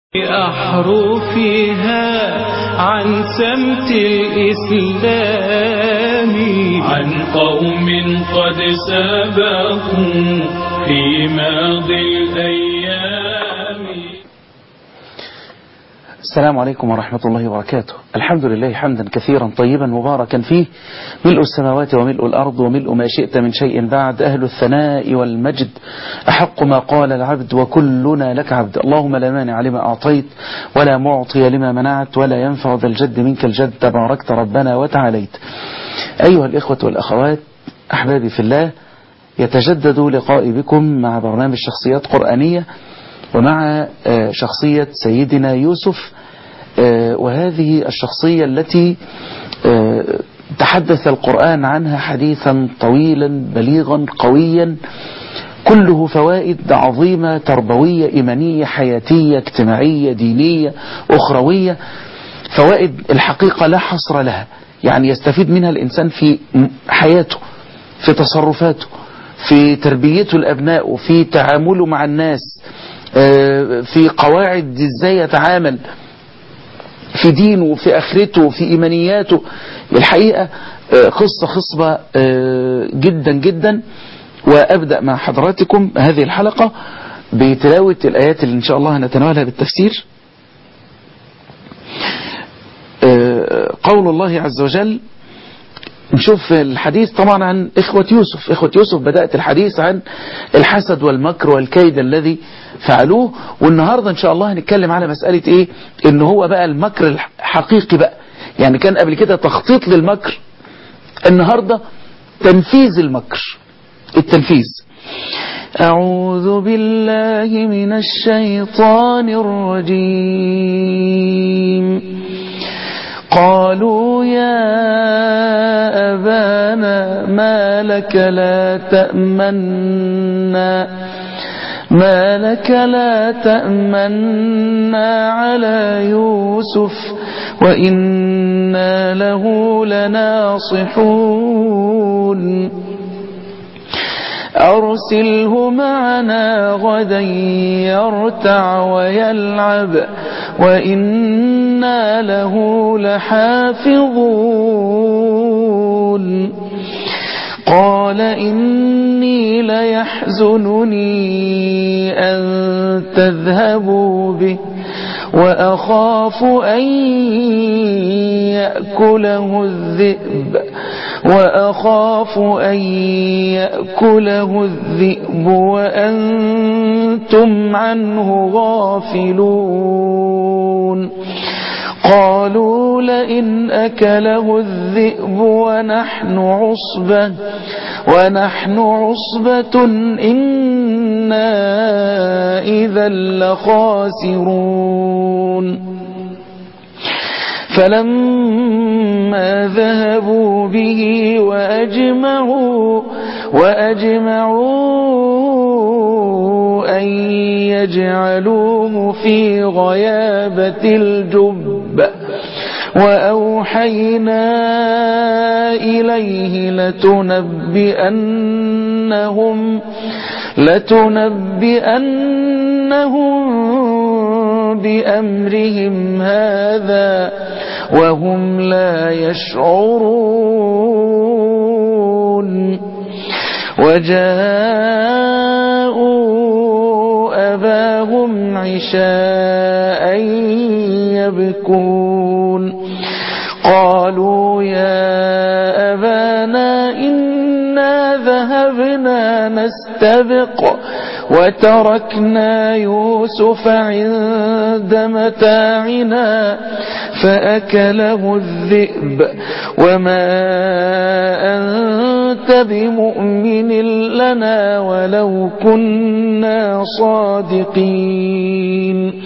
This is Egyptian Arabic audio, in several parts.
بأحرفها عن سمت الإسلام عن قوم قد سبقوا في ماضي الأيام السلام عليكم ورحمة الله وبركاته الحمد لله حمدا كثيرا طيبا مباركا فيه ملء السماوات وملء الأرض وملء ما شئت من شيء بعد أهل الثناء والمجد أحق ما قال العبد وكلنا لك عبد اللهم لا مانع لما أعطيت ولا معطي لما منعت ولا ينفع ذا الجد منك الجد تباركت ربنا وتعاليت أيها الإخوة والأخوات أحبابي في الله يتجدد لقائي بكم مع برنامج شخصيات قرآنية ومع شخصية سيدنا يوسف وهذه الشخصية التي تحدث القرآن عنها حديثا طويلا بليغا قويا كله فوائد عظيمة تربوية إيمانية حياتية اجتماعية دينية أخروية فوائد الحقيقة لا حصر لها يعني يستفيد منها الإنسان في حياته في تصرفاته في تربيته الأبناء وفي تعامله مع الناس في قواعد ازاي يتعامل في دينه وفي اخرته وفي ايمانياته الحقيقة قصة خصبة جدا جدا وابدأ مع حضراتكم هذه الحلقة بتلاوة الايات اللي ان شاء الله هنتناولها بالتفسير قول الله عز وجل نشوف الحديث طبعا عن إخوة يوسف إخوة يوسف بدأت الحديث عن الحسد والمكر والكيد الذي فعلوه والنهاردة إن شاء الله هنتكلم على مسألة إيه إن هو بقى المكر الحقيقي بقى يعني كان قبل كده تخطيط للمكر النهاردة تنفيذ المكر التنفيذ أعوذ بالله من الشيطان الرجيم قالوا يا أبانا ما لك لا تأمنا ما لك لا تأمنا على يوسف وإنا له لناصحون أرسله معنا غدا يرتع ويلعب وإنا له لحافظون قال إني ليحزنني أن تذهبوا به وأخاف أن يأكله الذئب وأخاف أن يأكله الذئب وأنتم عنه غافلون قالوا لئن أكله الذئب ونحن عصبة ونحن عصبة إنا إذا لخاسرون فلما ذهبوا به وأجمعوا وأجمعوا أن يجعلوه في غيابة الجب وأوحينا إليه لتنبئنهم لتنبئنهم بأمرهم هذا وهم لا يشعرون وجاءوا أباهم عشاء يبكون قالوا يا أبانا إنا ذهبنا نستبق وتركنا يوسف عند متاعنا فأكله الذئب وما أنت بمؤمن لنا ولو كنا صادقين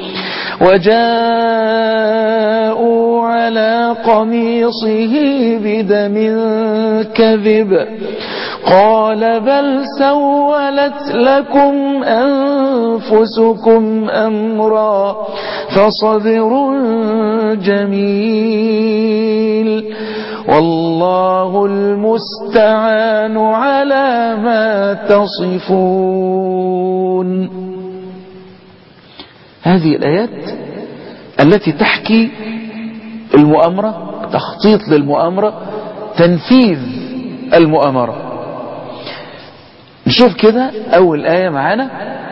وجاءوا على قميصه بدم كذب قال بل سولت لكم أنفسكم أمرا فصبر جميل والله المستعان على ما تصفون هذه الآيات التي تحكي المؤامرة تخطيط للمؤامرة تنفيذ المؤامرة نشوف كده أول آية معانا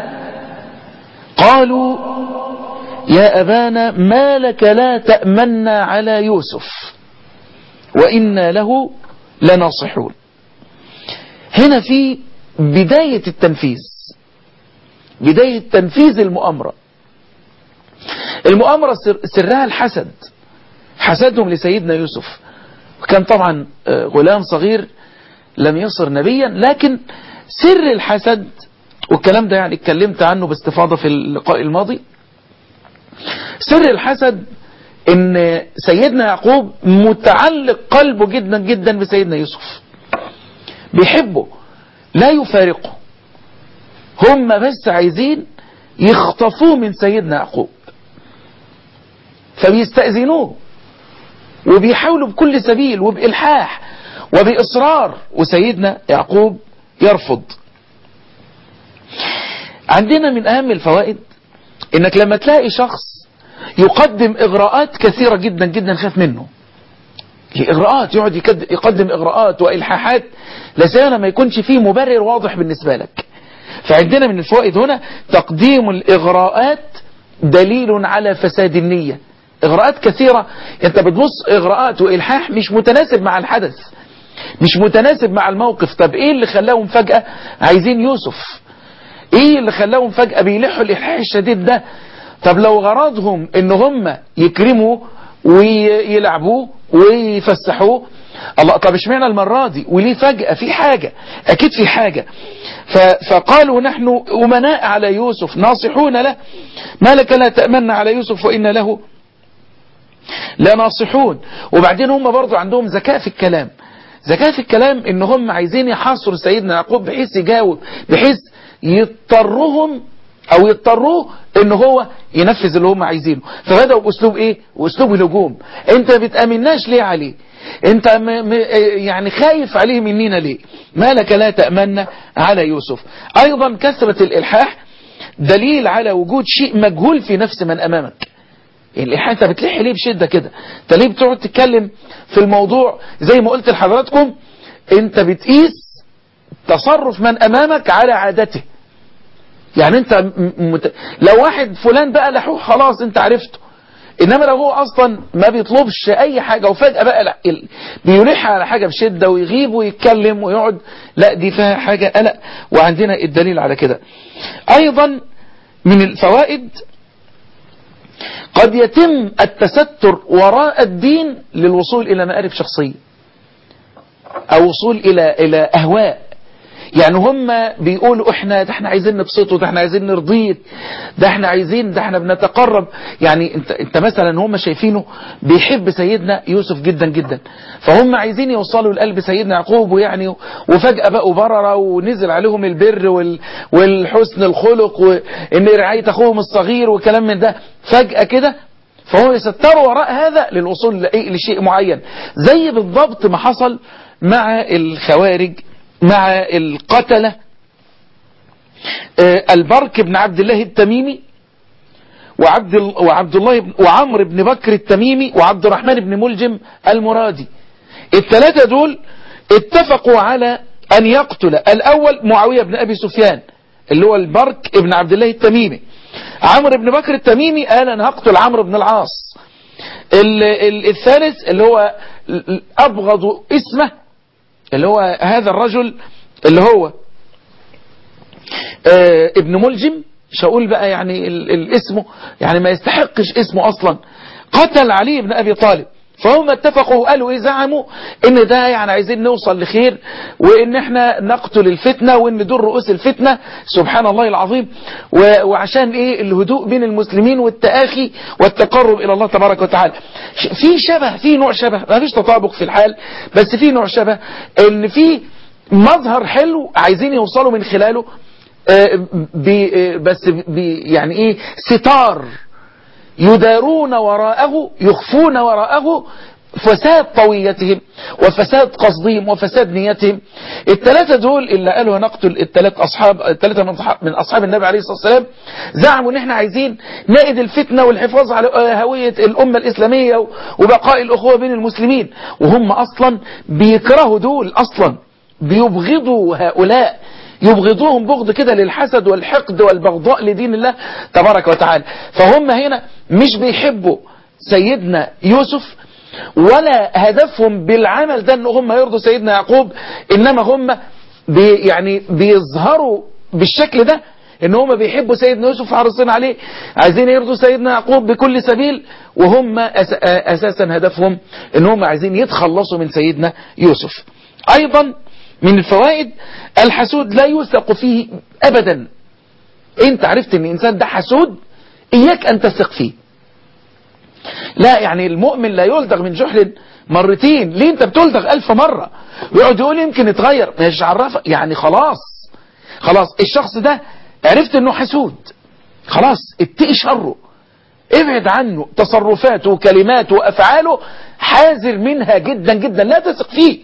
قالوا يا أبانا ما لك لا تأمنا على يوسف وإنا له لناصحون هنا في بداية التنفيذ بداية تنفيذ المؤامرة المؤامرة سرها الحسد حسدهم لسيدنا يوسف وكان طبعا غلام صغير لم يصر نبيا لكن سر الحسد والكلام ده يعني اتكلمت عنه باستفاضة في اللقاء الماضي سر الحسد ان سيدنا يعقوب متعلق قلبه جدا جدا بسيدنا يوسف بيحبه لا يفارقه هم بس عايزين يخطفوه من سيدنا يعقوب فبيستأذنوه وبيحاولوا بكل سبيل وبإلحاح وبإصرار وسيدنا يعقوب يرفض عندنا من أهم الفوائد إنك لما تلاقي شخص يقدم إغراءات كثيرة جدا جدا خاف منه إغراءات يقعد يقدم إغراءات وإلحاحات لسيما ما يكونش فيه مبرر واضح بالنسبة لك فعندنا من الفوائد هنا تقديم الإغراءات دليل على فساد النية إغراءات كثيرة أنت بتبص إغراءات وإلحاح مش متناسب مع الحدث مش متناسب مع الموقف طب إيه اللي خلاهم فجأة عايزين يوسف إيه اللي خلاهم فجأة بيلحوا الإلحاح الشديد ده طب لو غرضهم إن هم يكرموا ويلعبوه ويفسحوه الله طب اشمعنى المرة دي وليه فجأة في حاجة أكيد في حاجة فقالوا نحن أمناء على يوسف ناصحون له ما لك لا تأمن على يوسف وإن له لا ناصحون وبعدين هم برضو عندهم ذكاء في الكلام ذكاء في الكلام ان هم عايزين يحاصروا سيدنا يعقوب بحيث يجاوب بحيث يضطرهم او يضطروه ان هو ينفذ اللي هم عايزينه فبدأوا باسلوب ايه واسلوب الهجوم انت بتأمناش ليه عليه انت م م يعني خايف عليه مننا ليه ما لك لا تأمن على يوسف ايضا كثرة الالحاح دليل على وجود شيء مجهول في نفس من امامك الإلحاح انت بتلح ليه بشدة كده انت ليه بتقعد تتكلم في الموضوع زي ما قلت لحضراتكم انت بتقيس تصرف من امامك على عادته يعني انت مت... لو واحد فلان بقى لحوح خلاص انت عرفته انما لو هو اصلا ما بيطلبش اي حاجة وفجأة بقى لا بيلح على حاجة بشدة ويغيب ويتكلم ويقعد لا دي فيها حاجة قلق وعندنا الدليل على كده ايضا من الفوائد قد يتم التستر وراء الدين للوصول الى مآرب شخصية او وصول الى الى اهواء يعني هم بيقولوا احنا ده احنا عايزين نبسطه ده احنا عايزين نرضيه ده احنا عايزين ده احنا بنتقرب يعني انت, انت مثلا هم شايفينه بيحب سيدنا يوسف جدا جدا فهم عايزين يوصلوا لقلب سيدنا يعقوب ويعني وفجأة بقوا بررة ونزل عليهم البر وال والحسن الخلق وان رعاية اخوهم الصغير وكلام من ده فجأة كده فهو يستروا وراء هذا للوصول لشيء معين زي بالضبط ما حصل مع الخوارج مع القتلة البرك بن عبد الله التميمي وعبد وعبد الله بن وعمر بن بكر التميمي وعبد الرحمن بن ملجم المرادي الثلاثة دول اتفقوا على أن يقتل الأول معاوية بن أبي سفيان اللي هو البرك بن عبد الله التميمي عمرو بن بكر التميمي قال أنا هقتل عمرو بن العاص الثالث اللي هو أبغض اسمه اللي هو هذا الرجل اللي هو آه ابن ملجم مش هقول بقى يعني الاسمه يعني ما يستحقش اسمه اصلا قتل علي بن ابي طالب فهم اتفقوا وقالوا ايه زعموا ان ده يعني عايزين نوصل لخير وان احنا نقتل الفتنة وان دول رؤوس الفتنة سبحان الله العظيم وعشان ايه الهدوء بين المسلمين والتآخي والتقرب الى الله تبارك وتعالى في شبه في نوع شبه ما فيش تطابق في الحال بس في نوع شبه ان في مظهر حلو عايزين يوصلوا من خلاله بي بس بي يعني ايه ستار يدارون وراءه يخفون وراءه فساد طويتهم وفساد قصدهم وفساد نيتهم الثلاثة دول اللي قالوا نقتل الثلاث أصحاب الثلاثة من أصحاب- من أصحاب النبي عليه الصلاة والسلام زعموا إن إحنا عايزين نائد الفتنة والحفاظ على هوية الأمة الإسلامية وبقاء الأخوة بين المسلمين وهم أصلا بيكرهوا دول أصلا بيبغضوا هؤلاء يبغضوهم بغض كده للحسد والحقد والبغضاء لدين الله تبارك وتعالى فهم هنا مش بيحبوا سيدنا يوسف ولا هدفهم بالعمل ده ان هم يرضوا سيدنا يعقوب انما هم بي يعني بيظهروا بالشكل ده ان هم بيحبوا سيدنا يوسف حريصين عليه عايزين يرضوا سيدنا يعقوب بكل سبيل وهم أس اساسا هدفهم ان هم عايزين يتخلصوا من سيدنا يوسف ايضا من الفوائد الحسود لا يوثق فيه ابدا انت عرفت ان الانسان ده حسود اياك ان تثق فيه لا يعني المؤمن لا يلدغ من جحر مرتين ليه انت بتلدغ الف مرة ويقعد يقول يمكن يتغير مش عرفه يعني خلاص خلاص الشخص ده عرفت انه حسود خلاص اتقي شره ابعد عنه تصرفاته وكلماته وافعاله حاذر منها جدا جدا لا تثق فيه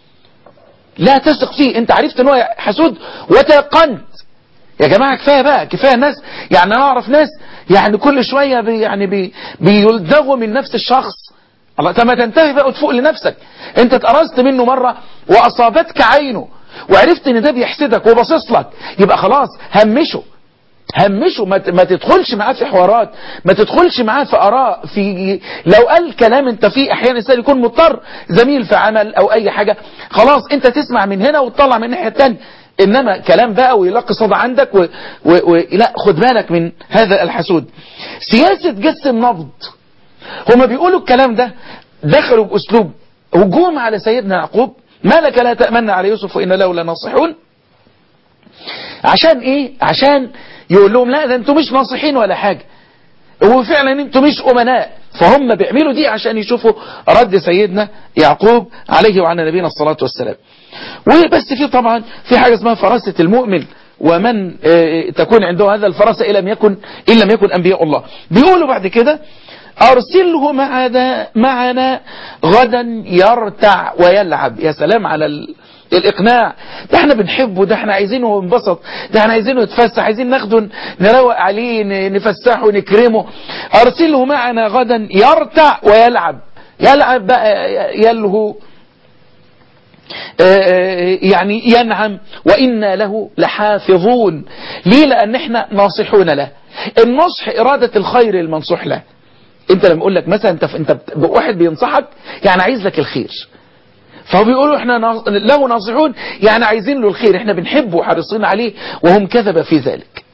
لا تثق فيه انت عرفت ان هو حسود وتيقنت يا جماعة كفاية بقى كفاية ناس يعني انا اعرف ناس يعني كل شوية بي يعني بي بيلدغوا من نفس الشخص الله طب ما تنتهي بقى وتفوق لنفسك انت اتقرصت منه مرة واصابتك عينه وعرفت ان ده بيحسدك وباصص لك يبقى خلاص همشه همشه ما ت- ما تدخلش معاه في حوارات ما تدخلش معاه في اراء في لو قال كلام انت فيه احيانا الانسان يكون مضطر زميل في عمل او اي حاجة خلاص انت تسمع من هنا وتطلع من الناحية التانية انما كلام بقى ويلقي صدى عندك و... و... و... لا خد بالك من هذا الحسود سياسة جس النبض هما بيقولوا الكلام ده دخلوا باسلوب هجوم على سيدنا يعقوب ما لك لا تأمن على يوسف وإن له لناصحون عشان ايه عشان يقول لهم لا ده انتوا مش ناصحين ولا حاجة هو فعلا انتوا مش امناء فهم بيعملوا دي عشان يشوفوا رد سيدنا يعقوب عليه وعلى نبينا الصلاة والسلام وبس في طبعا في حاجة اسمها فراسة المؤمن ومن آه، تكون عنده هذا الفراسة إن لم يكن إن لم يكن أنبياء الله بيقولوا بعد كده أرسله معنا معنا غدا يرتع ويلعب يا سلام على ال... الإقناع ده احنا بنحبه ده احنا عايزينه ينبسط ده احنا عايزينه يتفسح عايزين ناخده نروق عليه ن- نفسحه نكرمه أرسله معنا غدا يرتع ويلعب يلعب بقى يلهو آه، يعني ينعم وإنا له لحافظون ليه لأن احنا ناصحون له النصح إرادة الخير المنصوح له انت لما اقول لك مثلا انت انت بت- واحد بينصحك يعني عايز لك الخير فهو بيقولوا احنا ناص- له ناصحون يعني عايزين له الخير احنا بنحبه وحريصين عليه وهم كذب في ذلك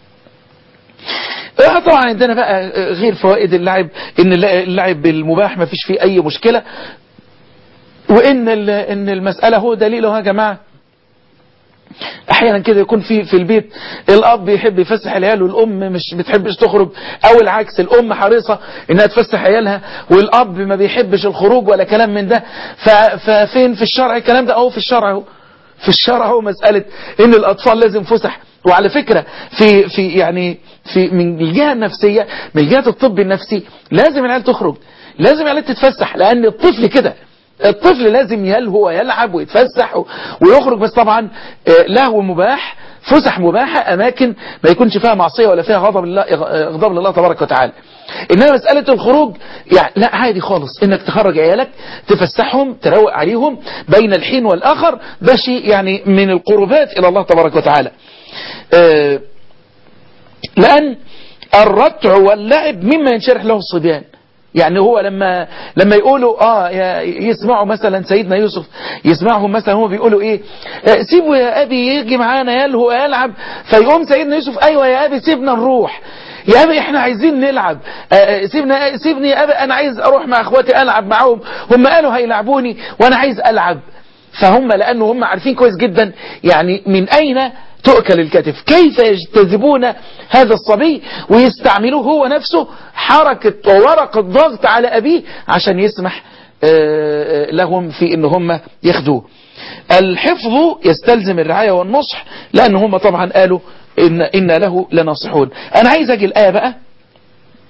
اه طبعا عندنا بقى اه، غير فوائد اللعب ان الل- اللعب المباح ما فيش فيه اي مشكلة وان ال- ان المسألة هو دليله يا جماعة احيانا كده يكون في في البيت الاب يحب يفسح العيال والام مش بتحبش تخرج او العكس الام حريصة انها تفسح عيالها والاب ما بيحبش الخروج ولا كلام من ده ف- ففين في الشرع الكلام ده اهو في الشرع اهو في الشرع اهو مسألة ان الاطفال لازم فسح وعلى فكرة في في يعني في من الجهة النفسية من جهة الطب النفسي لازم العيال تخرج لازم العيال تتفسح لان الطفل كده الطفل لازم يلهو ويلعب ويتفسح و- ويخرج بس طبعا آه، لهو مباح فسح مباحة أماكن ما يكونش فيها معصية ولا فيها غضب الله غضب لله تبارك وتعالى إنما مسألة الخروج يعني لا عادي خالص إنك تخرج عيالك تفسحهم تروق عليهم بين الحين والآخر ده شيء يعني من القربات إلى الله تبارك وتعالى آه، لأن الرتع واللعب مما ينشرح له الصبيان يعني هو لما لما يقولوا اه يا- يسمعوا مثلا سيدنا يوسف يسمعهم مثلا هم بيقولوا ايه آه، سيبوا يا ابي يجي معانا يلهو يلعب فيقوم سيدنا يوسف ايوه يا ابي سيبنا نروح يا ابي احنا عايزين نلعب آه، آه، سيبنا سيبني يا ابي انا عايز اروح مع اخواتي العب معاهم هم قالوا هيلعبوني وانا عايز العب فهم لانه هم عارفين كويس جدا يعني من اين تؤكل الكتف كيف يجتذبون هذا الصبي ويستعملوه هو نفسه حركة وورقة ضغط على أبيه عشان يسمح آه، آه، لهم في ان هم ياخدوه الحفظ يستلزم الرعاية والنصح لان هم طبعا قالوا إن, إن له لناصحون انا عايز اجي الآية بقى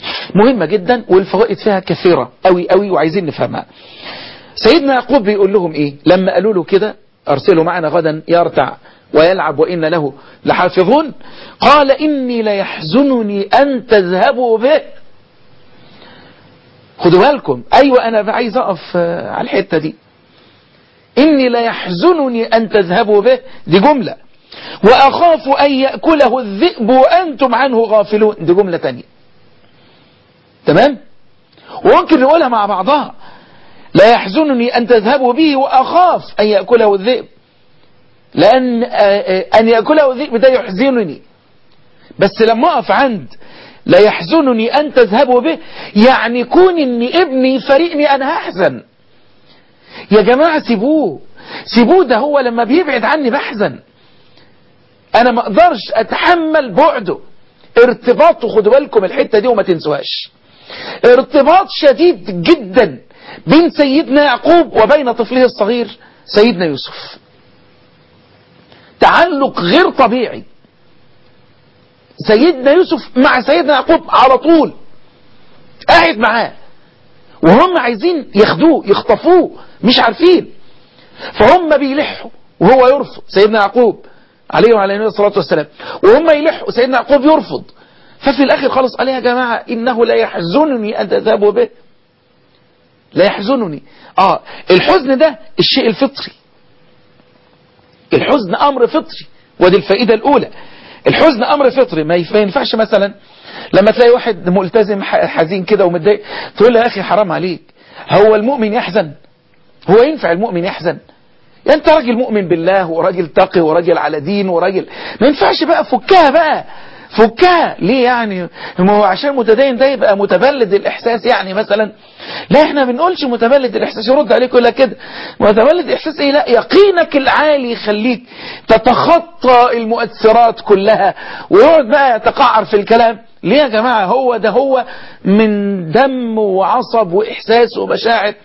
مهمة جدا والفوائد فيها كثيرة قوي قوي وعايزين نفهمها سيدنا يعقوب بيقول لهم ايه لما قالوا له كده ارسلوا معنا غدا يرتع ويلعب وإن له لحافظون قال إني ليحزنني أن تذهبوا به خدوا بالكم أيوة أنا عايز أقف على الحتة دي إني ليحزنني أن تذهبوا به دي جملة وأخاف أن يأكله الذئب وأنتم عنه غافلون دي جملة تانية تمام وممكن نقولها مع بعضها لا يحزنني أن تذهبوا به وأخاف أن يأكله الذئب لأن أن يأكله الذئب ده يحزنني بس لما أقف عند لا يحزنني أن تذهبوا به يعني كون أن ابني فريقني أنا هحزن يا جماعة سيبوه سيبوه ده هو لما بيبعد عني بحزن أنا ما أقدرش أتحمل بعده ارتباطه خدوا بالكم الحتة دي وما تنسوهاش ارتباط شديد جدا بين سيدنا يعقوب وبين طفله الصغير سيدنا يوسف تعلق غير طبيعي سيدنا يوسف مع سيدنا يعقوب على طول قاعد معاه وهم عايزين ياخدوه يخطفوه مش عارفين فهم بيلحوا وهو يرفض سيدنا يعقوب عليه وعلى نبينا الصلاة والسلام وهم يلحوا سيدنا يعقوب يرفض ففي الآخر خلص قال يا جماعة إنه لا يحزنني أن تذهبوا به لا يحزنني آه الحزن ده الشيء الفطري الحزن أمر فطري ودي الفائدة الأولى الحزن أمر فطري ما ينفعش مثلا لما تلاقي واحد ملتزم حزين كده ومتضايق تقول له يا أخي حرام عليك هو المؤمن يحزن هو ينفع المؤمن يحزن يعني انت راجل مؤمن بالله وراجل تقي وراجل على دين وراجل ما ينفعش بقى فكها بقى فكها ليه يعني ما هو عشان متدين ده يبقى متبلد الاحساس يعني مثلا لا احنا بنقولش متبلد الاحساس يرد عليك يقول لك كده متبلد الاحساس ايه لا يقينك العالي يخليك تتخطى المؤثرات كلها ويقعد بقى يتقعر في الكلام ليه يا جماعة هو ده هو من دم وعصب واحساس ومشاعر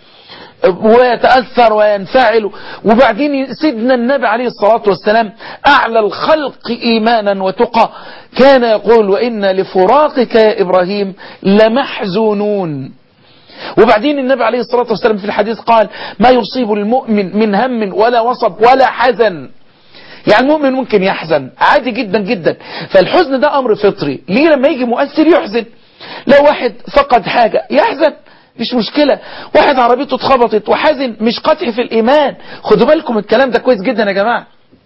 ويتأثر وينفعل وبعدين سيدنا النبي عليه الصلاة والسلام أعلى الخلق إيمانا وتقى كان يقول وإن لفراقك يا إبراهيم لمحزونون وبعدين النبي عليه الصلاة والسلام في الحديث قال ما يصيب المؤمن من هم ولا وصب ولا حزن يعني المؤمن ممكن يحزن عادي جدا جدا فالحزن ده أمر فطري ليه لما يجي مؤثر يحزن لو واحد فقد حاجة يحزن مش مشكلة واحد عربيته اتخبطت وحزن مش قطع في الإيمان خدوا بالكم الكلام ده كويس جدا يا جماعة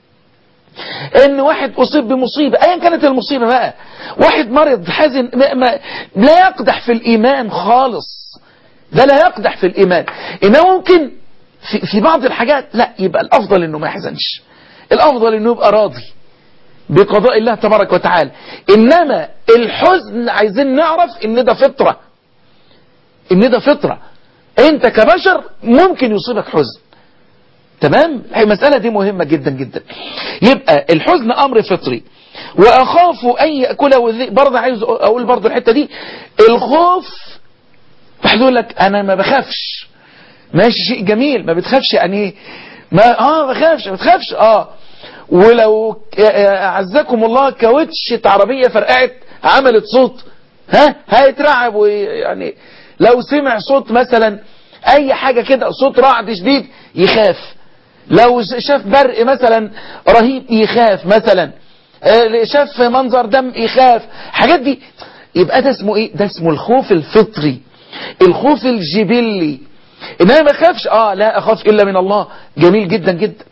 ان واحد اصيب بمصيبة ايا كانت المصيبة بقى واحد مرض حزن ما ما لا يقدح في الايمان خالص ده لا يقدح في الايمان انه ممكن في, في بعض الحاجات لا يبقى الافضل انه ما يحزنش الافضل انه يبقى راضي بقضاء الله تبارك وتعالى انما الحزن عايزين نعرف ان ده فطره ان ده فطرة انت كبشر ممكن يصيبك حزن تمام المسألة دي مهمة جدا جدا يبقى الحزن امر فطري واخاف ان يأكله الذئب برضه عايز اقول برضه الحتة دي الخوف واحد يقول لك انا ما بخافش ماشي شيء جميل ما بتخافش يعني ايه ما اه ما بخافش ما بتخافش اه ولو اعزكم الله كاوتشة عربية فرقعت عملت صوت ها هيترعب ويعني لو سمع صوت مثلا اي حاجة كده صوت رعد شديد يخاف لو شاف برق مثلا رهيب يخاف مثلا شاف منظر دم يخاف حاجات دي يبقى ده اسمه ايه ده اسمه الخوف الفطري الخوف الجبلي انما ما اخافش اه لا اخاف الا من الله جميل جدا جدا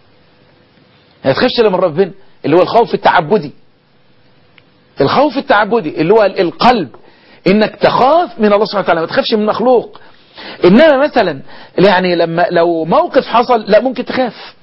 ما تخافش الا من ربنا اللي هو الخوف التعبدي الخوف التعبدي اللي هو القلب انك تخاف من الله سبحانه وتعالى ما تخافش من مخلوق انما مثلا يعني لما لو موقف حصل لا ممكن تخاف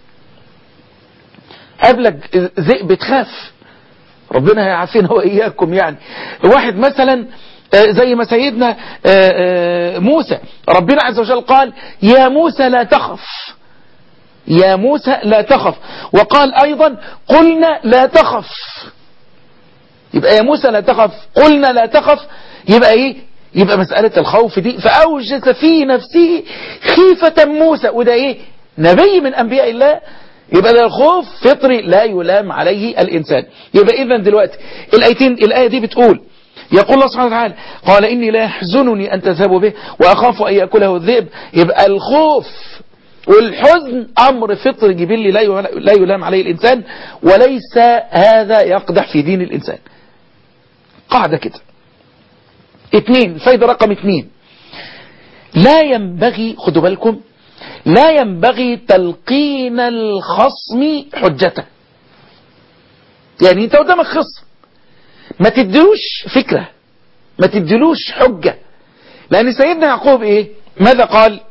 قبلك ذئب تخاف ربنا هيعافينا واياكم يعني واحد مثلا زي ما سيدنا موسى ربنا عز وجل قال يا موسى لا تخف يا موسى لا تخف وقال ايضا قلنا لا تخف يبقى يا موسى لا تخف قلنا لا تخف يبقى ايه يبقى مسألة الخوف دي فأوجس في نفسه خيفة موسى وده ايه نبي من أنبياء الله يبقى ده الخوف فطري لا يلام عليه الإنسان يبقى إذا دلوقتي الآيتين الآية دي بتقول يقول الله سبحانه وتعالى قال إني لا يحزنني أن تذهبوا به وأخاف أن يأكله الذئب يبقى الخوف والحزن أمر فطر جبلي لا يلام عليه الإنسان وليس هذا يقدح في دين الإنسان قاعدة كده اثنين فايدة رقم اثنين لا ينبغي خدوا بالكم لا ينبغي تلقين الخصم حجته يعني انت قدامك خصم ما تدلوش فكرة ما تدلوش حجة لأن سيدنا يعقوب إيه ماذا قال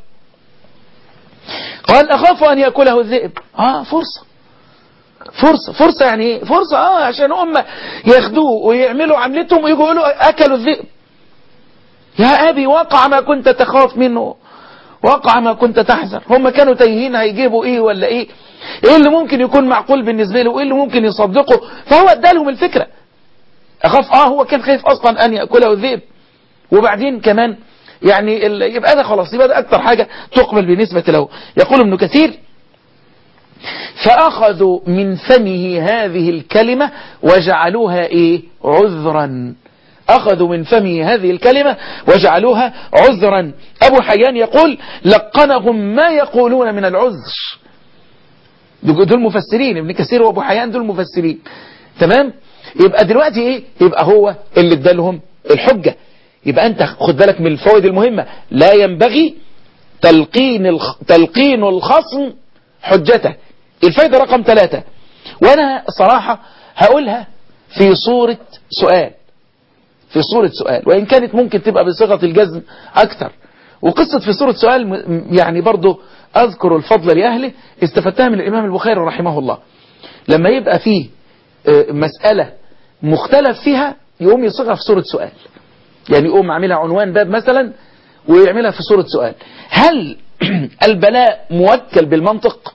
قال أخاف أن يأكله الذئب آه فرصة فرصة فرصة يعني إيه فرصة آه عشان هم ياخدوه ويعملوا عملتهم ويجوا يقولوا أكلوا الذئب يا أبي وقع ما كنت تخاف منه وقع ما كنت تحذر هم كانوا تايهين هيجيبوا إيه ولا إيه إيه اللي ممكن يكون معقول بالنسبة له وإيه اللي ممكن يصدقه فهو ادالهم الفكرة أخاف آه هو كان خايف أصلا أن يأكله الذئب وبعدين كمان يعني يبقى ده خلاص يبقى ده أكتر حاجة تقبل بالنسبة له يقول ابن كثير فأخذوا من فمه هذه الكلمة وجعلوها إيه عذرا أخذوا من فمه هذه الكلمة وجعلوها عذرا أبو حيان يقول لقنهم ما يقولون من العذر دول مفسرين ابن كثير وابو حيان دول مفسرين تمام يبقى دلوقتي ايه يبقى هو اللي ادالهم الحجة يبقى انت خد بالك من الفوائد المهمة لا ينبغي تلقين الخ... تلقين الخصم حجته الفايدة رقم ثلاثة وانا صراحة هقولها في صورة سؤال في صورة سؤال وإن كانت ممكن تبقى بصيغة الجزم أكثر وقصة في صورة سؤال يعني برضو أذكر الفضل لأهله استفدتها من الإمام البخاري رحمه الله لما يبقى فيه مسألة مختلف فيها يقوم يصيغها في صورة سؤال يعني يقوم عاملها عنوان باب مثلا ويعملها في صورة سؤال هل البلاء موكل بالمنطق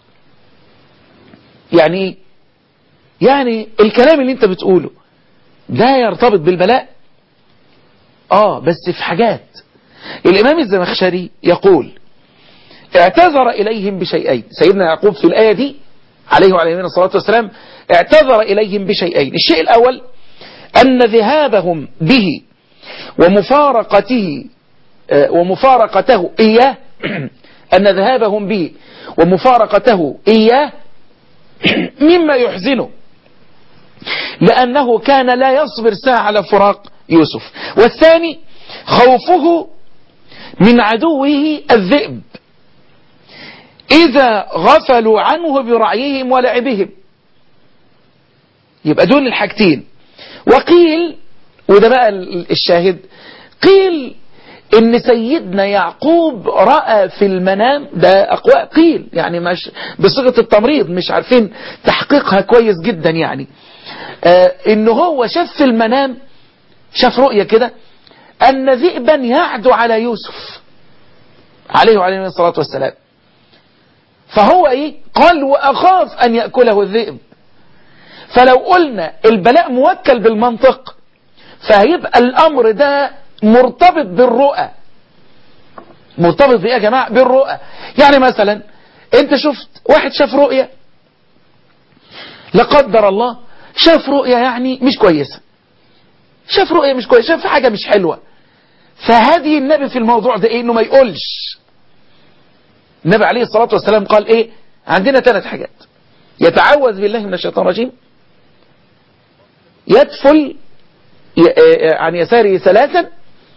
يعني يعني الكلام اللي انت بتقوله ده يرتبط بالبلاء اه بس في حاجات الامام الزمخشري يقول اعتذر اليهم بشيئين سيدنا يعقوب في الايه دي عليه وعلى يمين الصلاه والسلام اعتذر اليهم بشيئين الشيء الاول ان ذهابهم به ومفارقته ومفارقته اياه ان ذهابهم به ومفارقته اياه مما يحزنه لأنه كان لا يصبر ساعة على فراق يوسف والثاني خوفه من عدوه الذئب إذا غفلوا عنه برعيهم ولعبهم يبقى دول الحاجتين وقيل وده بقى الشاهد قيل ان سيدنا يعقوب رأى في المنام ده اقوى قيل يعني مش بصيغة التمريض مش عارفين تحقيقها كويس جدا يعني آه ان هو شاف في المنام شاف رؤية كده ان ذئبا يعدو على يوسف عليه وعليه الصلاة والسلام فهو ايه قال واخاف ان يأكله الذئب فلو قلنا البلاء موكل بالمنطق فهيبقى الامر ده مرتبط بالرؤى مرتبط بايه يا جماعه بالرؤى يعني مثلا انت شفت واحد شاف رؤيه لا قدر الله شاف رؤيه يعني مش كويسه شاف رؤيه مش كويسه شاف حاجه مش حلوه فهدي النبي في الموضوع ده ايه انه ما يقولش النبي عليه الصلاه والسلام قال ايه عندنا ثلاث حاجات يتعوذ بالله من الشيطان الرجيم يدفل عن يساره ثلاثا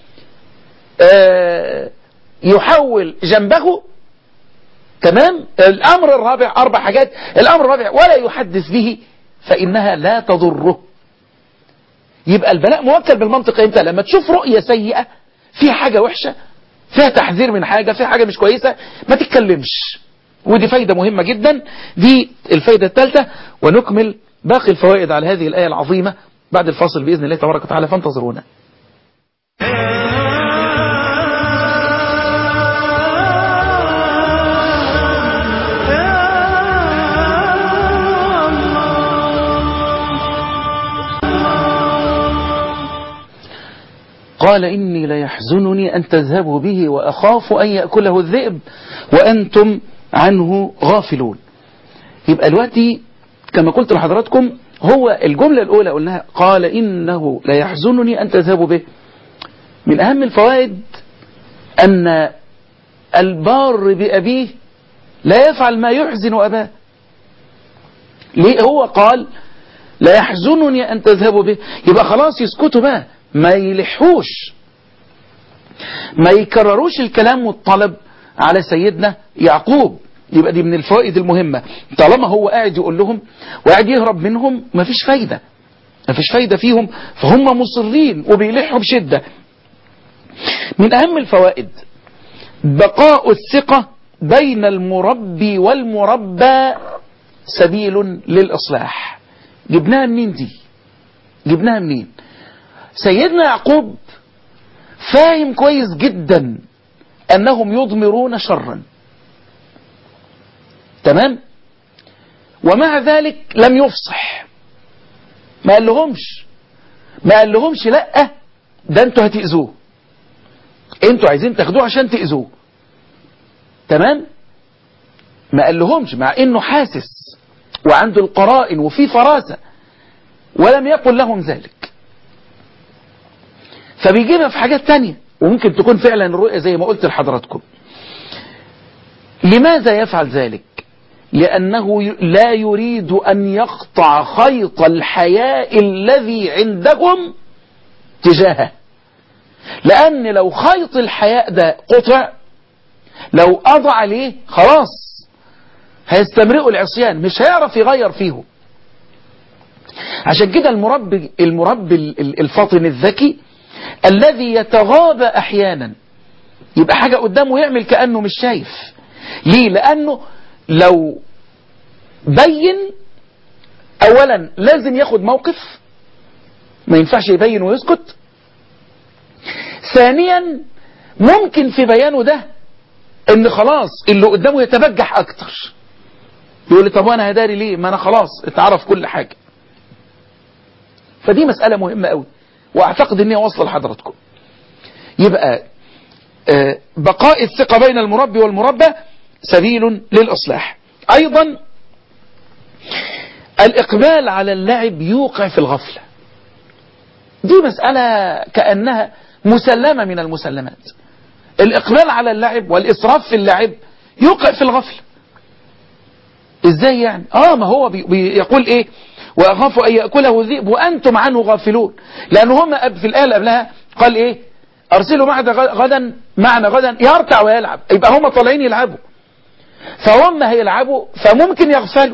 يحول جنبه تمام الامر الرابع اربع حاجات الامر الرابع ولا يحدث به فانها لا تضره يبقى البلاء موكل بالمنطق امتى لما تشوف رؤية سيئة فيها حاجة وحشة فيها تحذير من حاجة فيها حاجة مش كويسة ما تتكلمش ودي فايدة مهمة جدا دي الفايدة الثالثة ونكمل باقي الفوائد على هذه الآية العظيمة بعد الفاصل بإذن الله تبارك وتعالى فانتظرونا قال إني ليحزنني أن تذهبوا به وأخاف أن يأكله الذئب وأنتم عنه غافلون يبقى دلوقتي كما قلت لحضراتكم هو الجملة الأولى قلناها قال إنه لا يحزنني أن تذهبوا به من أهم الفوائد أن البار بأبيه لا يفعل ما يحزن أباه ليه هو قال لا يحزنني أن تذهبوا به يبقى خلاص يسكتوا بقى ما يلحوش ما يكرروش الكلام والطلب على سيدنا يعقوب يبقى دي من الفوائد المهمة طالما هو قاعد يقول لهم وقاعد يهرب منهم مفيش فايدة مفيش فايدة فيهم فهم مصرين وبيلحوا بشدة من أهم الفوائد بقاء الثقة بين المربي والمربى سبيل للإصلاح جبناها منين دي جبناها منين سيدنا يعقوب فاهم كويس جدا أنهم يضمرون شرا تمام ومع ذلك لم يفصح ما قال لهمش ما قال لهمش لا ده انتوا هتأذوه انتوا عايزين تاخدوه عشان تأذوه تمام ما قال لهمش مع انه حاسس وعنده القرائن وفي فراسة ولم يقل لهم ذلك فبيجيبها في حاجات تانية وممكن تكون فعلا الرؤية زي ما قلت لحضراتكم لماذا يفعل ذلك لأنه لا يريد أن يقطع خيط الحياء الذي عندهم تجاهه لأن لو خيط الحياء ده قطع لو قضى عليه خلاص هيستمرئوا العصيان مش هيعرف يغير فيه عشان كده المربي المربي الفاطن الذكي الذي يتغاضى احيانا يبقى حاجة قدامه يعمل كأنه مش شايف ليه لأنه لو بين اولا لازم ياخد موقف ما ينفعش يبين ويسكت ثانيا ممكن في بيانه ده ان خلاص اللي قدامه يتبجح اكتر يقول لي طب وانا هداري ليه ما انا خلاص اتعرف كل حاجة فدي مسألة مهمة قوي واعتقد ان هي واصله لحضراتكم يبقى آه بقاء الثقة بين المربي والمربى سبيل للإصلاح أيضا الإقبال على اللعب يوقع في الغفلة دي مسألة كأنها مسلمة من المسلمات الإقبال على اللعب والإسراف في اللعب يوقع في الغفلة إزاي يعني آه ما هو بي بيقول إيه وأخاف أن يأكله الذئب وأنتم عنه غافلون لأن هم في الآية اللي قبلها قال إيه أرسلوا معنا غدا معنا غدا يرتع ويلعب يبقى هم طالعين يلعبوا فهم هيلعبوا فممكن يغفلوا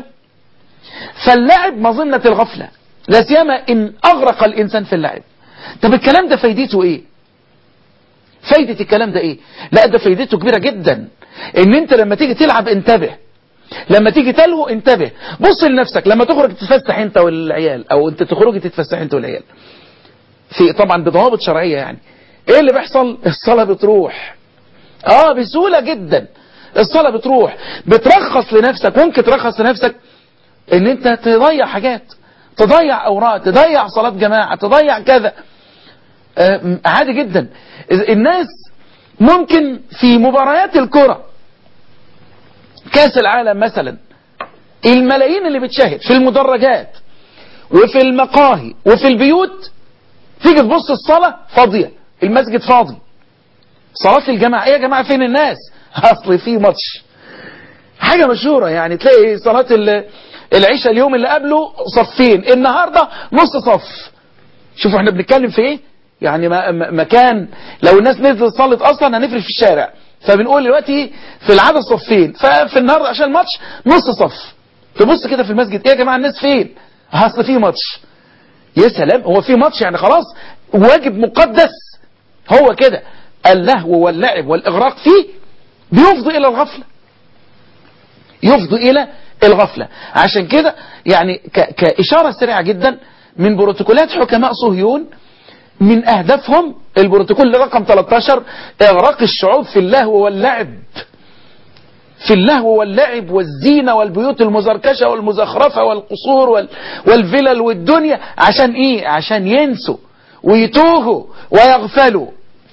فاللعب مظنة الغفلة لا سيما إن أغرق الإنسان في اللعب طب الكلام ده فايدته إيه فايدة الكلام ده إيه لا ده فايدته كبيرة جدا إن أنت لما تيجي تلعب انتبه لما تيجي تلهو انتبه بص لنفسك لما تخرج تتفسح انت والعيال او انت تخرجي تتفسح انت والعيال في طبعا بضوابط شرعية يعني ايه اللي بيحصل الصلاة بتروح اه بسهولة جدا الصلاة بتروح بترخص لنفسك ممكن ترخص لنفسك ان انت تضيع حاجات تضيع اوراق تضيع صلاة جماعة تضيع كذا آه عادي جدا الناس ممكن في مباريات الكرة كاس العالم مثلا الملايين اللي بتشاهد في المدرجات وفي المقاهي وفي البيوت تيجي تبص الصلاة فاضية المسجد فاضي صلاة الجماعة ايه يا جماعة فين الناس اصل في ماتش حاجة مشهورة يعني تلاقي صلاة العشاء اليوم اللي قبله صفين النهاردة نص صف شوفوا احنا بنتكلم في ايه يعني مكان لو الناس نزلت صلت اصلا هنفرش في الشارع فبنقول دلوقتي في العدد صفين ففي النهارده عشان الماتش نص صف تبص كده في المسجد ايه يا جماعه الناس فين اصل في ماتش يا سلام هو في ماتش يعني خلاص واجب مقدس هو كده اللهو واللعب والاغراق فيه بيفضي الى الغفله يفضي الى الغفله عشان كده يعني كاشاره سريعه جدا من بروتوكولات حكماء صهيون من أهدافهم البروتوكول رقم 13 إغراق الشعوب في اللهو واللعب في اللهو واللعب والزينة والبيوت المزركشة والمزخرفة والقصور وال والفلل والدنيا عشان إيه عشان ينسوا ويتوهوا ويغفلوا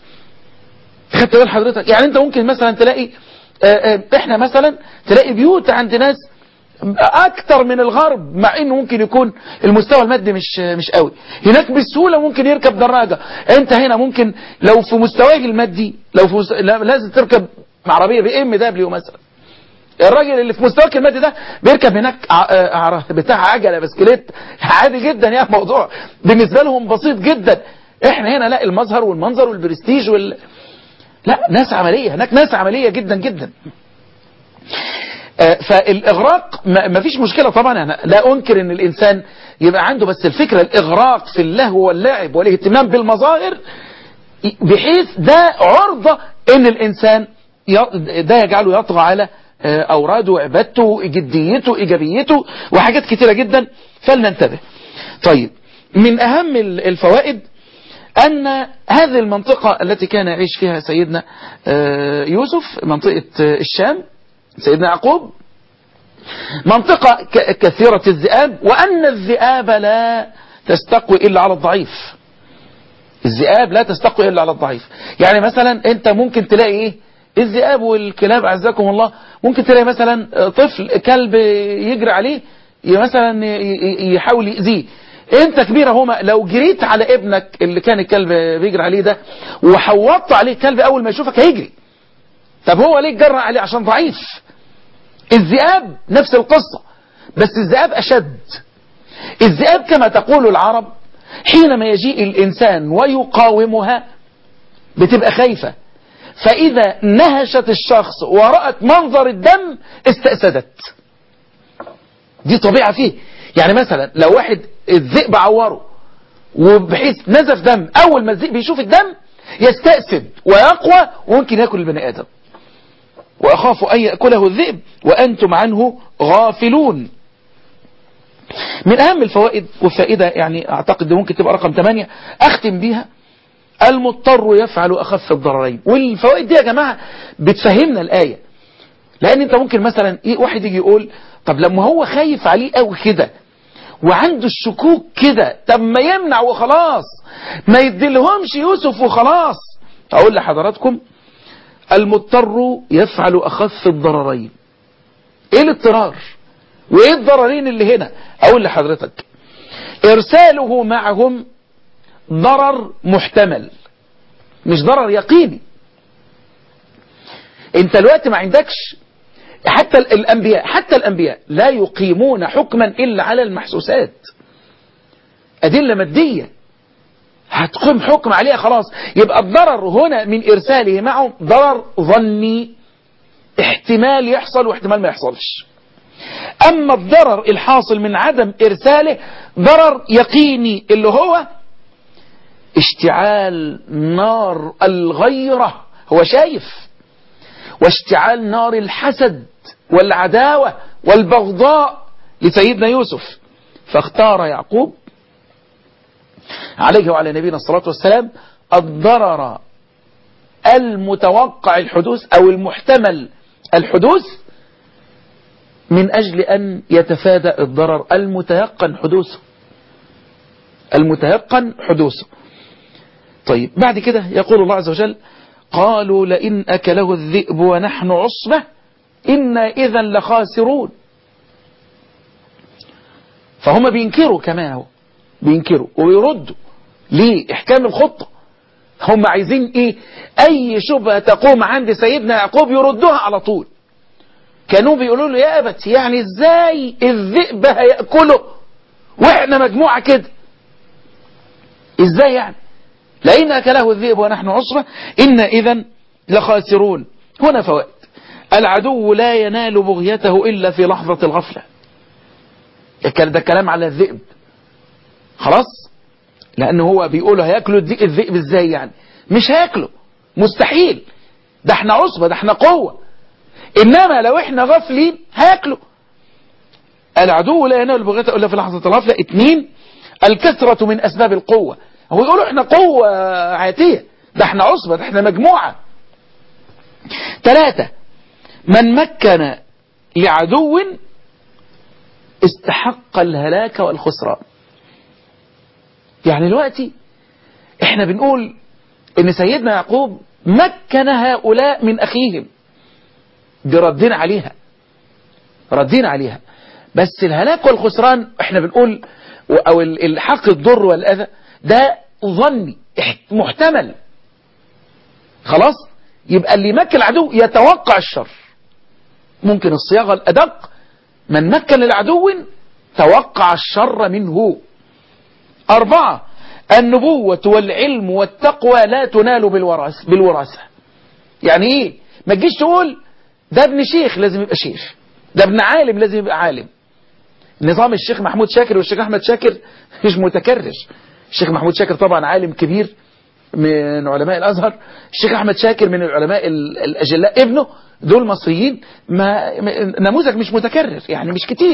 خدت بال حضرتك يعني انت ممكن مثلا تلاقي اه اه احنا مثلا تلاقي بيوت عند ناس اكتر من الغرب مع انه ممكن يكون المستوى المادي مش مش قوي هناك بسهوله ممكن يركب دراجه انت هنا ممكن لو في مستواك المادي لو في مست... لازم تركب عربيه بي ام دبليو مثلا الراجل اللي في مستواك المادي ده بيركب هناك ع... بتاع عجله بسكليت عادي جدا يعني موضوع بالنسبه لهم بسيط جدا احنا هنا لا المظهر والمنظر والبرستيج وال لا ناس عمليه هناك ناس عمليه جدا جدا فالاغراق ما فيش مشكله طبعا انا لا انكر ان الانسان يبقى عنده بس الفكره الاغراق في اللهو واللعب والاهتمام بالمظاهر بحيث ده عرضه ان الانسان ده يجعله يطغى على اوراده وعبادته جديته ايجابيته وحاجات كتيره جدا فلننتبه طيب من اهم الفوائد أن هذه المنطقة التي كان يعيش فيها سيدنا يوسف منطقة الشام سيدنا يعقوب منطقة كثيرة الذئاب وأن الذئاب لا تستقوي إلا على الضعيف الذئاب لا تستقوي إلا على الضعيف يعني مثلا أنت ممكن تلاقي إيه الذئاب والكلاب أعزكم الله ممكن تلاقي مثلا طفل كلب يجري عليه مثلا يحاول يأذيه انت كبير هما لو جريت على ابنك اللي كان الكلب بيجري عليه ده وحوطت عليه الكلب اول ما يشوفك هيجري طب هو ليه جرى عليه عشان ضعيف الذئاب نفس القصة بس الذئاب اشد الذئاب كما تقول العرب حينما يجيء الانسان ويقاومها بتبقى خايفة فاذا نهشت الشخص ورأت منظر الدم استأسدت دي طبيعة فيه يعني مثلا لو واحد الذئب عوره وبحيث نزف دم اول ما الذئب يشوف الدم يستأسد ويقوى وممكن ياكل البني ادم واخاف ان ياكله الذئب وانتم عنه غافلون من اهم الفوائد والفائده يعني اعتقد ممكن تبقى رقم 8 اختم بيها المضطر يفعل اخف الضررين والفوائد دي يا جماعه بتفهمنا الايه لان انت ممكن مثلا ايه واحد يجي يقول طب لما هو خايف عليه قوي كده وعنده الشكوك كده طب ما يمنع وخلاص ما يديلهمش يوسف وخلاص اقول لحضراتكم المضطر يفعل اخف الضررين ايه الاضطرار وايه الضررين اللي هنا اقول لحضرتك ارساله معهم ضرر محتمل مش ضرر يقيني انت الوقت ما عندكش حتى الأنبياء حتى الأنبياء لا يقيمون حكما إلا على المحسوسات أدلة مادية هتقيم حكم عليها خلاص يبقى الضرر هنا من إرساله معهم ضرر ظني احتمال يحصل واحتمال ما يحصلش أما الضرر الحاصل من عدم إرساله ضرر يقيني اللي هو اشتعال نار الغيرة هو شايف واشتعال نار الحسد والعداوة والبغضاء لسيدنا يوسف فاختار يعقوب عليه وعلى نبينا الصلاة والسلام الضرر المتوقع الحدوث أو المحتمل الحدوث من أجل أن يتفادى الضرر المتيقن حدوثه المتيقن حدوثه طيب بعد كده يقول الله عز وجل قالوا لئن أكله الذئب ونحن عصبة إنا إذا لخاسرون فهم بينكروا كمان هو بينكروا ويردوا ليه إحكام الخطة هم عايزين إيه أي شبهة تقوم عند سيدنا يعقوب يردوها على طول كانوا بيقولوا له يا أبت يعني إزاي الذئب هيأكله وإحنا مجموعة كده إزاي يعني لئن أكله الذئب ونحن عصبة إن إذا لخاسرون هنا فوائد العدو لا ينال بغيته إلا في لحظة الغفلة ده كلام على الذئب خلاص لأنه هو بيقول هياكلوا الذئب ازاي يعني مش هياكله مستحيل ده احنا عصبة ده احنا قوة إنما لو احنا غافلين هياكلوا العدو لا ينال بغيته إلا في لحظة الغفلة اتنين الكثرة من أسباب القوة هو يقولوا احنا قوة عاتية ده احنا عصبة ده احنا مجموعة ثلاثة من مكن لعدو استحق الهلاك والخسران يعني دلوقتي احنا بنقول ان سيدنا يعقوب مكن هؤلاء من اخيهم دي ردين عليها ردين عليها بس الهلاك والخسران احنا بنقول او الحق الضر والاذى ده ظني محتمل خلاص يبقى اللي يمكن العدو يتوقع الشر ممكن الصياغة الأدق من مكن للعدو توقع الشر منه أربعة النبوة والعلم والتقوى لا تنال بالوراثة, بالوراثة يعني ايه ما تجيش تقول ده ابن شيخ لازم يبقى شيخ ده ابن عالم لازم يبقى عالم نظام الشيخ محمود شاكر والشيخ احمد شاكر مش متكرر الشيخ محمود شاكر طبعا عالم كبير من علماء الازهر الشيخ احمد شاكر من العلماء الاجلاء ابنه دول مصريين ما نموذج مش متكرر يعني مش كتير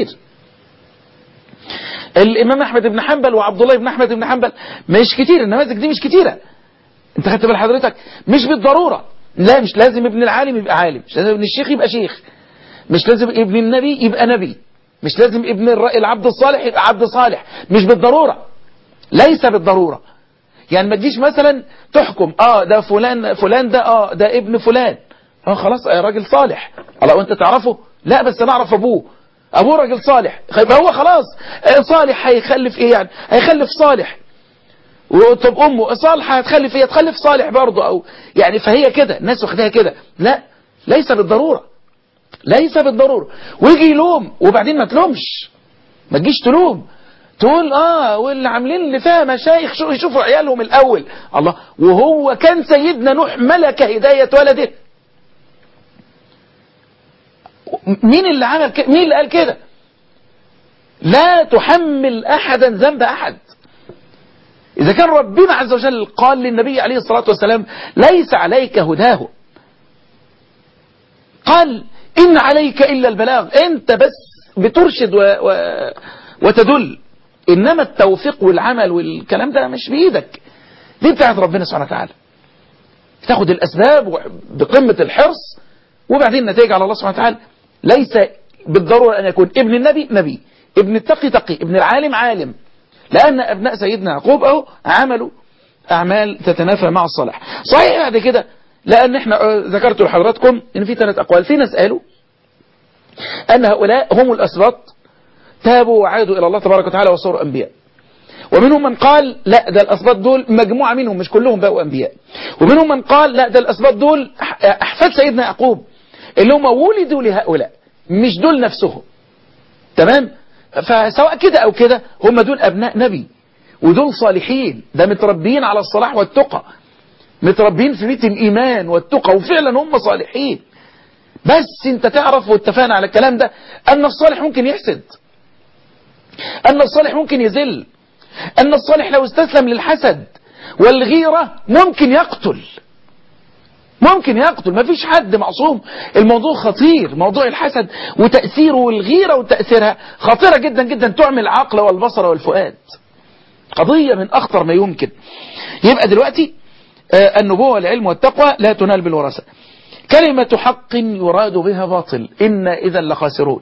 الامام احمد بن حنبل وعبد الله بن احمد بن حنبل مش كتير النماذج دي مش كتيره انت خدت بال حضرتك مش بالضروره لا مش لازم ابن العالم يبقى عالم مش لازم ابن الشيخ يبقى شيخ مش لازم ابن النبي يبقى نبي مش لازم ابن العبد الصالح يبقى عبد صالح مش بالضروره ليس بالضروره يعني ما تجيش مثلا تحكم اه ده فلان فلان ده اه ده ابن فلان اه خلاص يا راجل صالح الله وانت تعرفه لا بس انا اعرف ابوه ابوه راجل صالح يبقى هو خلاص صالح هيخلف ايه يعني هيخلف صالح طب امه صالحه هتخلف ايه تخلف صالح برضه او يعني فهي كده الناس واخداها كده لا ليس بالضروره ليس بالضروره ويجي يلوم وبعدين ما تلومش ما تجيش تلوم تقول اه واللي عاملين اللي فيها مشايخ شو يشوفوا عيالهم الاول الله وهو كان سيدنا نوح ملك هدايه ولده مين اللي عمل كده مين اللي قال كده لا تحمل احدا ذنب احد اذا كان ربنا عز وجل قال للنبي عليه الصلاه والسلام ليس عليك هداه قال ان عليك الا البلاغ انت بس بترشد و... و... وتدل انما التوفيق والعمل والكلام ده مش بايدك دي بتاعت ربنا سبحانه وتعالى تاخد الاسباب بقمه الحرص وبعدين النتائج على الله سبحانه وتعالى ليس بالضرورة أن يكون ابن النبي نبي ابن التقي تقي ابن العالم عالم لأن أبناء سيدنا يعقوب أهو عملوا أعمال تتنافى مع الصلاح صحيح بعد كده لأن احنا ذكرت لحضراتكم إن في ثلاث أقوال في ناس قالوا أن هؤلاء هم الأسباط تابوا وعادوا إلى الله تبارك وتعالى وصاروا أنبياء ومنهم من قال لا ده الأسباط دول مجموعة منهم مش كلهم بقوا أنبياء ومنهم من قال لا ده الأسباط دول أحفاد سيدنا يعقوب اللي هم ولدوا لهؤلاء مش دول نفسهم تمام فسواء كده أو كده هم دول أبناء نبي ودول صالحين ده متربيين على الصلاح والتقى متربيين في بيت الإيمان والتقى وفعلا هم صالحين بس انت تعرف واتفقنا على الكلام ده أن الصالح ممكن يحسد أن الصالح ممكن يذل أن الصالح لو استسلم للحسد والغيرة ممكن يقتل ممكن يقتل ما فيش حد معصوم الموضوع خطير موضوع الحسد وتأثيره والغيرة وتأثيرها خطيرة جدا جدا تعمل العقل والبصر والفؤاد قضية من أخطر ما يمكن يبقى دلوقتي آه النبوة والعلم والتقوى لا تنال بالوراثة كلمة حق يراد بها باطل إن إذا لخاسرون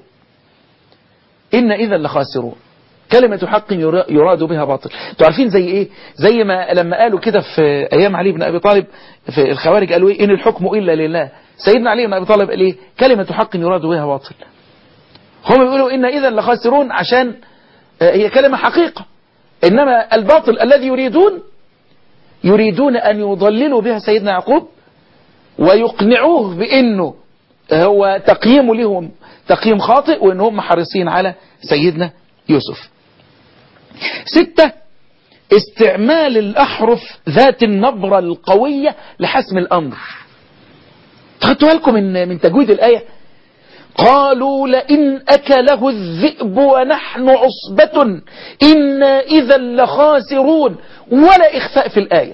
إن إذا لخاسرون كلمة حق يراد بها باطل انتوا عارفين زي ايه زي ما لما قالوا كده في ايام علي بن ابي طالب في الخوارج قالوا ايه ان الحكم الا لله سيدنا علي بن ابي طالب قال ايه كلمة حق يراد بها باطل هم بيقولوا ان اذا لخاسرون عشان هي كلمة حقيقة انما الباطل الذي يريدون يريدون ان يضللوا بها سيدنا يعقوب ويقنعوه بانه هو تقييم لهم تقييم خاطئ وان هم حريصين على سيدنا يوسف ستة استعمال الأحرف ذات النبرة القوية لحسم الأمر خدتوا بالكم من من تجويد الآية قالوا لئن أكله الذئب ونحن عصبة إنا إذا لخاسرون ولا إخفاء في الآية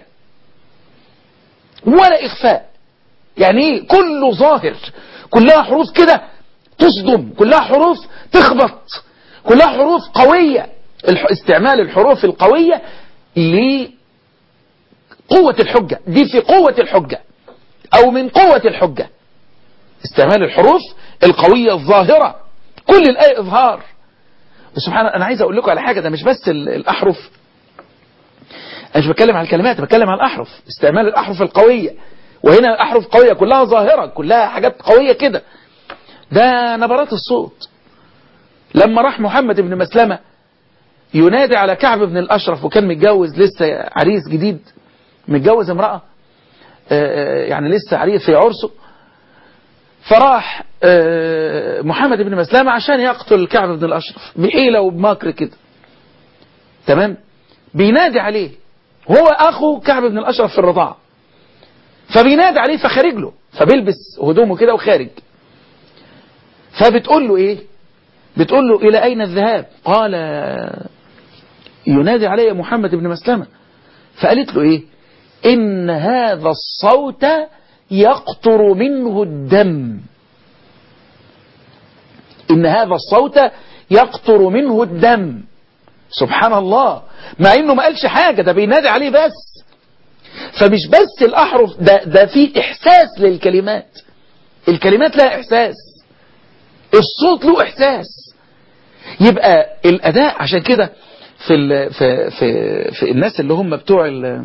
ولا إخفاء يعني إيه كله ظاهر كلها حروف كده تصدم كلها حروف تخبط كلها حروف قوية استعمال الحروف القوية لقوة الحجة دي في قوة الحجة أو من قوة الحجة استعمال الحروف القوية الظاهرة كل الآية إظهار سبحان أنا عايز أقول لكم على حاجة ده مش بس الأحرف أنا مش بتكلم عن الكلمات بتكلم عن الأحرف استعمال الأحرف القوية وهنا أحرف قوية كلها ظاهرة كلها حاجات قوية كده ده نبرات الصوت لما راح محمد بن مسلمة ينادي على كعب بن الأشرف وكان متجوز لسه عريس جديد متجوز امرأة يعني لسه عريس في عرسه فراح محمد بن مسلمة عشان يقتل كعب بن الأشرف بحيلة وبمكر كده تمام بينادي عليه هو أخو كعب بن الأشرف في الرضاعة فبينادي عليه فخارج له فبيلبس هدومه كده وخارج فبتقول له ايه بتقول له الى اين الذهاب قال ينادي علي محمد بن مسلمة فقالت له ايه ان هذا الصوت يقطر منه الدم ان هذا الصوت يقطر منه الدم سبحان الله مع انه ما قالش حاجة ده بينادي عليه بس فمش بس الأحرف ده, ده في إحساس للكلمات الكلمات لها إحساس الصوت له إحساس يبقى الأداء عشان كده في ال في في في الناس اللي هم بتوع ال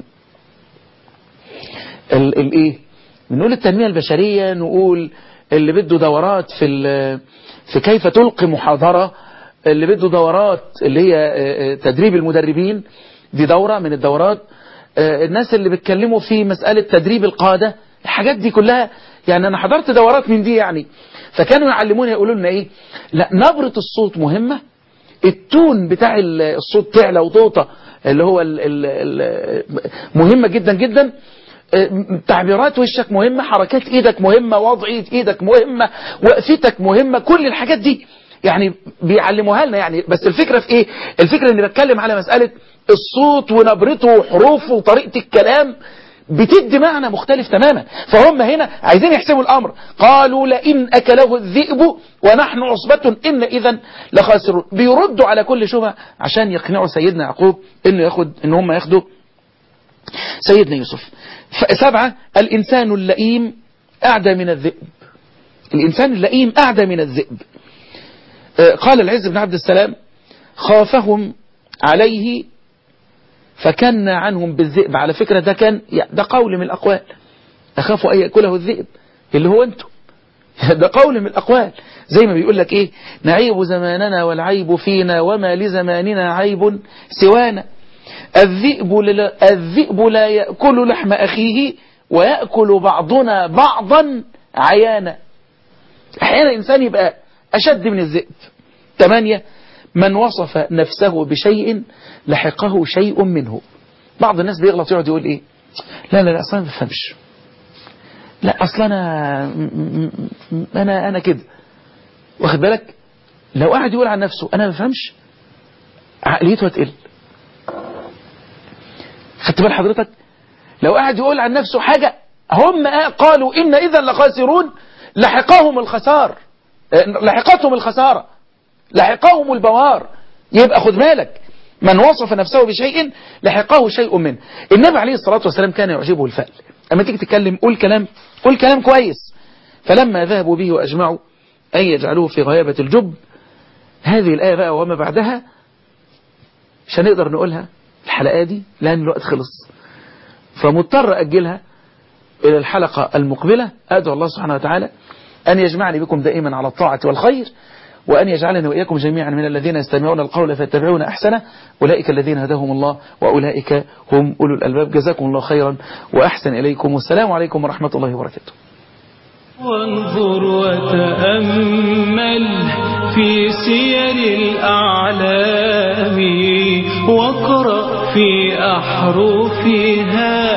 الايه بنقول التنمية البشرية نقول اللي بده دورات في في كيف تلقي محاضرة اللي بده دورات اللي هي تدريب المدربين دي دورة من الدورات الناس اللي بيتكلموا في مسألة تدريب القادة الحاجات دي كلها يعني أنا حضرت دورات من دي يعني فكانوا يعلمونا يقولوا لنا إيه لا نبرة الصوت مهمة التون بتاع الصوت تعلى وطوطة اللي هو ال ال ال مهمة جدا جدا تعبيرات وشك مهمة حركات ايدك مهمة وضع ايدك مهمة وقفتك مهمة كل الحاجات دي يعني بيعلموها لنا يعني بس الفكرة في ايه الفكرة اني بتكلم على مسألة الصوت ونبرته وحروفه وطريقة الكلام بتدي معنى مختلف تماما فهم هنا عايزين يحسبوا الأمر قالوا لئن أكله الذئب ونحن عصبة إن إذا لخاسرون بيردوا على كل شبهة عشان يقنعوا سيدنا يعقوب إنه ياخد إن هم ياخدوا سيدنا يوسف سبعة الإنسان اللئيم أعدى من الذئب الإنسان اللئيم أعدى من الذئب قال العز بن عبد السلام خافهم عليه فكنا عنهم بالذئب على فكرة ده كان ده قول من الأقوال أخافوا أن يأكله الذئب اللي هو أنتم ده قول من الأقوال زي ما بيقول لك إيه نعيب زماننا والعيب فينا وما لزماننا عيب سوانا الذئب لا, الذئب لا يأكل لحم أخيه ويأكل بعضنا بعضا عيانا أحيانا الإنسان يبقى أشد من الذئب ثمانية من وصف نفسه بشيء لحقه شيء منه بعض الناس بيغلط يقعد يقول ايه لا لا لا اصلا ما بفهمش لا اصلا انا انا انا كده واخد بالك لو قاعد يقول عن نفسه انا ما بفهمش عقليته هتقل خدت بال حضرتك لو قاعد يقول عن نفسه حاجة هم قالوا إن إذا لخاسرون لحقهم الخسار لحقتهم الخسارة لحقهم البوار يبقى خد بالك من وصف نفسه بشيء لحقه شيء منه النبي عليه الصلاة والسلام كان يعجبه الفأل أما تيجي تتكلم قول كلام قول كلام كويس فلما ذهبوا به وأجمعوا أن يجعلوه في غيابة الجب هذه الآية بقى وما بعدها مش هنقدر نقولها الحلقة دي لأن الوقت خلص فمضطر أجلها إلى الحلقة المقبلة أدعو الله سبحانه وتعالى أن يجمعني بكم دائما على الطاعة والخير وأن يجعلني وإياكم جميعا من الذين يستمعون القول فيتبعون أحسنه أولئك الذين هداهم الله وأولئك هم أولو الألباب جزاكم الله خيرا وأحسن إليكم والسلام عليكم ورحمة الله وبركاته وانظر وتأمل في سير الأعلام واقرأ في أحرفها